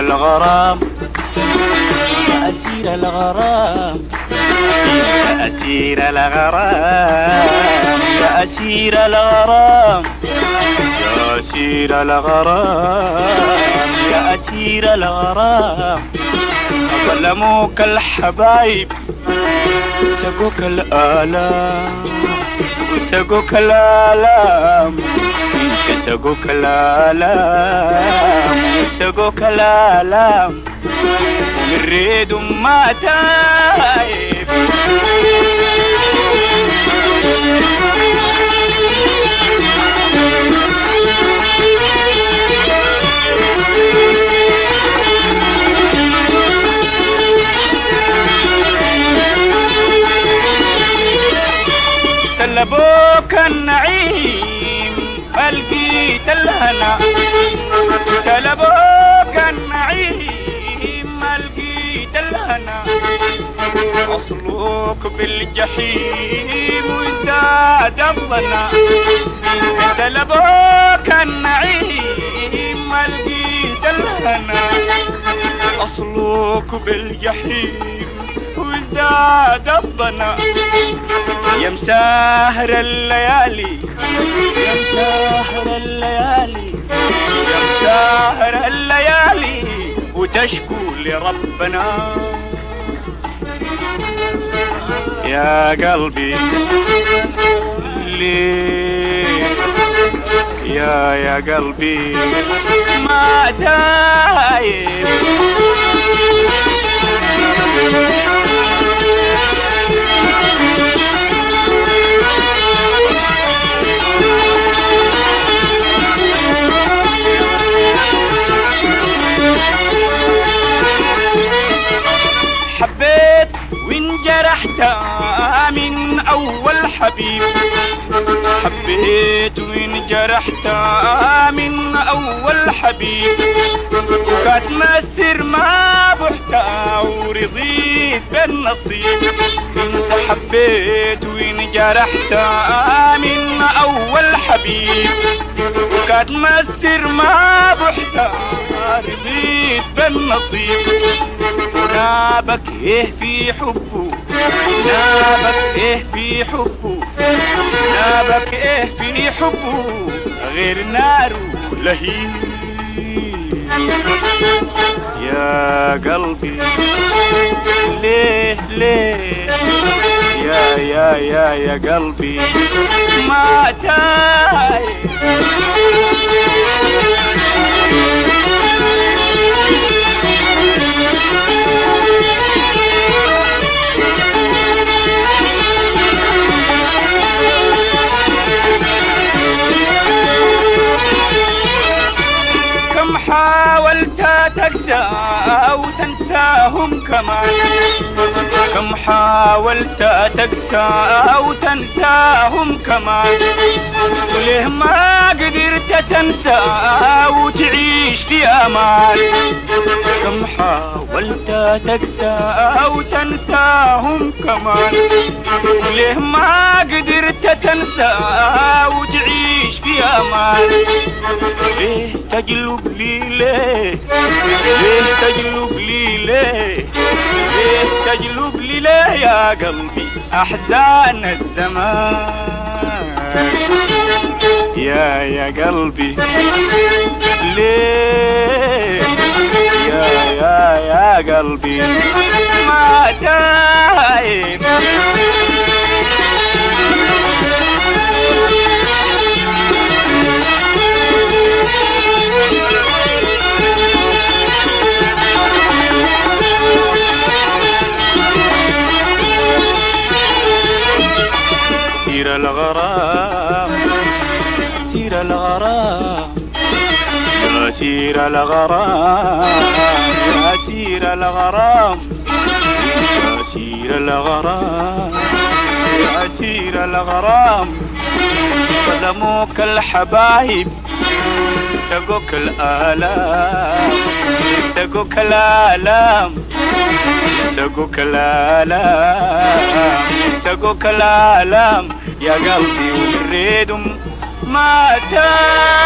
الغرام يا أسير الغرام يا أسير الغرام يا أسير الغرام يا أسير الغرام يا أسير الغرام ظلموك الحبايب سقوك الآلام وسقوك الآلام انت سقوك الآلام وسقوك الآلام ومن ريدهم ما تايب سلبوك النعيم فلقيت الهنا سلبوك النعيم لقيت الهنا أصلوك بالجحيم وازداد الظنا سلبوك النعيم لقيت الهنا أصلوك بالجحيم وازداد الظنا يا مساهر الليالي يا مساهر الليالي يا مساهر الليالي وتشكو لربنا يا قلبي ليه يا يا قلبي ما دايم حبيت وانجرحت من اول حبيب حبيت وانجرحت من اول حبيب وكانت مسر ما بحت ورضيت بالنصيب انت حبيت وانجرحت من اول حبيب وكانت مسر ما بحت رضيت بالنصيب نابك ايه في حبه نابك ايه في حبه نابك ايه في حبه غير نار لهيب يا قلبي ليه ليه يا يا يا يا قلبي ما تايه كم حاولت تنسى أو تنساهم كمان كم حاولت تنسى أو تنساهم كمان وليه ما قدرت تنسى وتعيش في أمان كم حاولت تنسى أو تنساهم كمان وليه ما قدرت تنسى وتعيش في أمان ليه تجلب لي ليه ليه تجلب لي ليه ليه تجلب لي ليه يا قلبي أحزان الزمان يا يا قلبي ليه يا يا يا قلبي ما تايب سير الغرام سير الغرام يا سير الغرام يا سير الغرام يا سير الغرام يا سير الغرام ظلموك الحبايب سقوك الآلام سقوك الآلام سقوك الآلام سقوك الآلام يا قلبي ونريدهم ما تاب